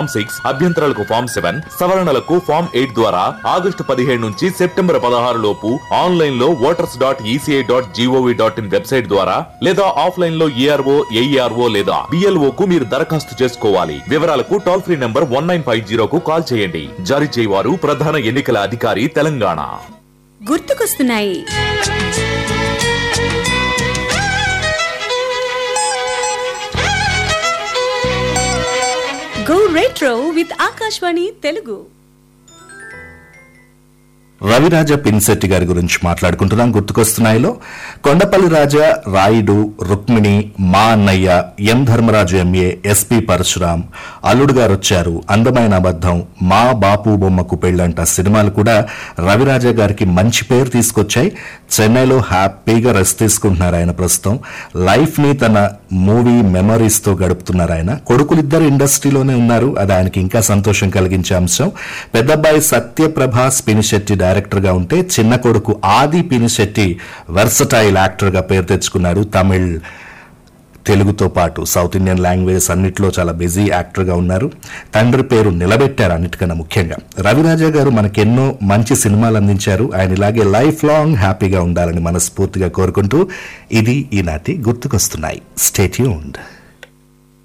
six అభ్యంతరాలకు form seven సవరణలకు form eight ద్వారా ఆగస్టు పదిహేడు నుంచి సెప్టెంబర్ పదహారు లోపు ఆన్లైన్ లో voters dot ECI dot G O V dot in website ద్వారా లేదా ఆఫ్లైన్ లో ఈఆర్ఓ ఏఈఆర్ఓ లేదా బిఎల్ఓ కు మీరు దరఖాస్తు చేసుకోవాలి వివరాలకు toll free number one nine five జీరోకు కాల్ చేయండి జారీ చేయవారు ప్రధాన ఎన్నికల అధికారి తెలంగాణ గుర్తుకొస్తున్నాయి go retro with Akashvani Telugu Raviraja Pinisetty గారి గురించి మాట్లాడుకుంటున్నాం గుర్తుకొస్తున్నాయిలో కొండపల్లి రాజా రాయుడు రుక్మిణి మా అన్నయ్య M Dharmaraju M A S P Parasuram అల్లుడు గారు వచ్చారు అందమైన అబద్ధం మా బాపు బొమ్మకు పెళ్ళంట సినిమాలు కూడా రవిరాజ గారికి మంచి పేరు తీసుకొచ్చాయి చెన్నైలో హ్యాపీగా రెస్ట్ తీసుకుంటున్నారు ఆయన ప్రస్తుతం లైఫ్ ని తన మూవీ మెమరీస్ తో గడుపుతున్నారు ఆయన కొడుకులిద్దరు ఇండస్ట్రీలోనే ఉన్నారు అది ఆయనకి ఇంకా సంతోషం కలిగించే అంశం పెద్దబ్బాయి సత్యప్రభాస్ పినిశెట్టి డైరెక్టర్ గా ఉంటే చిన్న కొడుకు ఆది పినిశెట్టి వెర్సటైల్ యాక్టర్ గా పేరు తెచ్చుకున్నాడు తమిళ్ తెలుగుతో పాటు సౌత్ ఇండియన్ లాంగ్వేజెస్ అన్నిట్లో చాలా బిజీ యాక్టర్గా ఉన్నారు తండ్రి పేరు నిలబెట్టారు అన్నిటికన్నా ముఖ్యంగా రవిరాజా గారు మనకెన్నో మంచి సినిమాలు అందించారు ఆయన ఇలాగే లైఫ్ లాంగ్ హ్యాపీగా ఉండాలని మనస్ఫూర్తిగా కోరుకుంటూ ఇది ఈనాటి గుర్తుకొస్తున్నాయి స్టేట్యూన్డ్